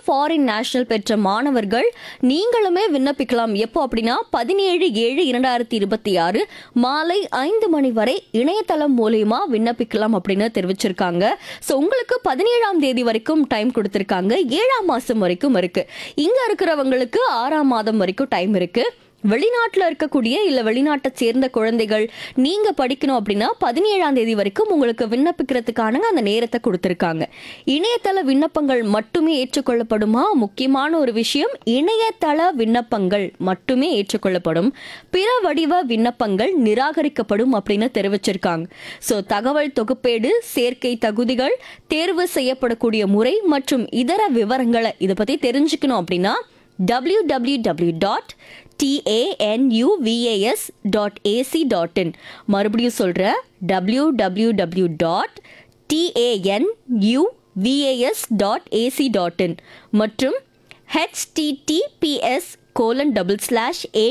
foreign national பெற்ற மாணவர்கள் நீங்களுமே விண்ணப்பிக்கலாம் எப்போ அப்படின்னா பதினேழு ஏழு இரண்டாயிரத்தி இருபத்தி ஆறு மாலை ஐந்து மணி வரை இணையதளம் மூலியமா விண்ணப்பிக்கலாம் அப்படின்னு தெரிவிச்சிருக்காங்க ஸோ உங்களுக்கு பதினேழாம் தேதி வரைக்கும் டைம் கொடுத்துருக்காங்க ஏழாம் மாசம் வரைக்கும் இருக்கு இங்க இருக்கிறவங்களுக்கு ஆறாம் மாதம் வரைக்கும் டைம் இருக்கு வெளிநாட்டில் இருக்கக்கூடிய இல்லை வெளிநாட்டை சேர்ந்த குழந்தைகள் நீங்க படிக்கணும் அப்படின்னா பதினேழாம் தேதி வரைக்கும் உங்களுக்கு விண்ணப்பிக்கிறதுக்கான அந்த நேரத்தை கொடுத்துருக்காங்க இணையதள விண்ணப்பங்கள் மட்டுமே ஏற்றுக்கொள்ளப்படுமா முக்கியமான ஒரு விஷயம் இணையதள விண்ணப்பங்கள் மட்டுமே ஏற்றுக்கொள்ளப்படும் பிற வடிவ விண்ணப்பங்கள் நிராகரிக்கப்படும் அப்படின்னு தெரிவிச்சிருக்காங்க ஸோ தகவல் தொகுப்பேடு சேர்க்கை தகுதிகள் தேர்வு செய்யப்படக்கூடிய முறை மற்றும் இதர விவரங்களை இதை பத்தி தெரிஞ்சுக்கணும் அப்படின்னா www dot TANUVAS dot AC dot in மறுபடியும் சொல்கிறேன் W W W dot TANUVAS dot AC dot in மற்றும் ஹெச்டிடிபிஎஸ் கோலன் டபுள் ஸ்லாஷ் ஏ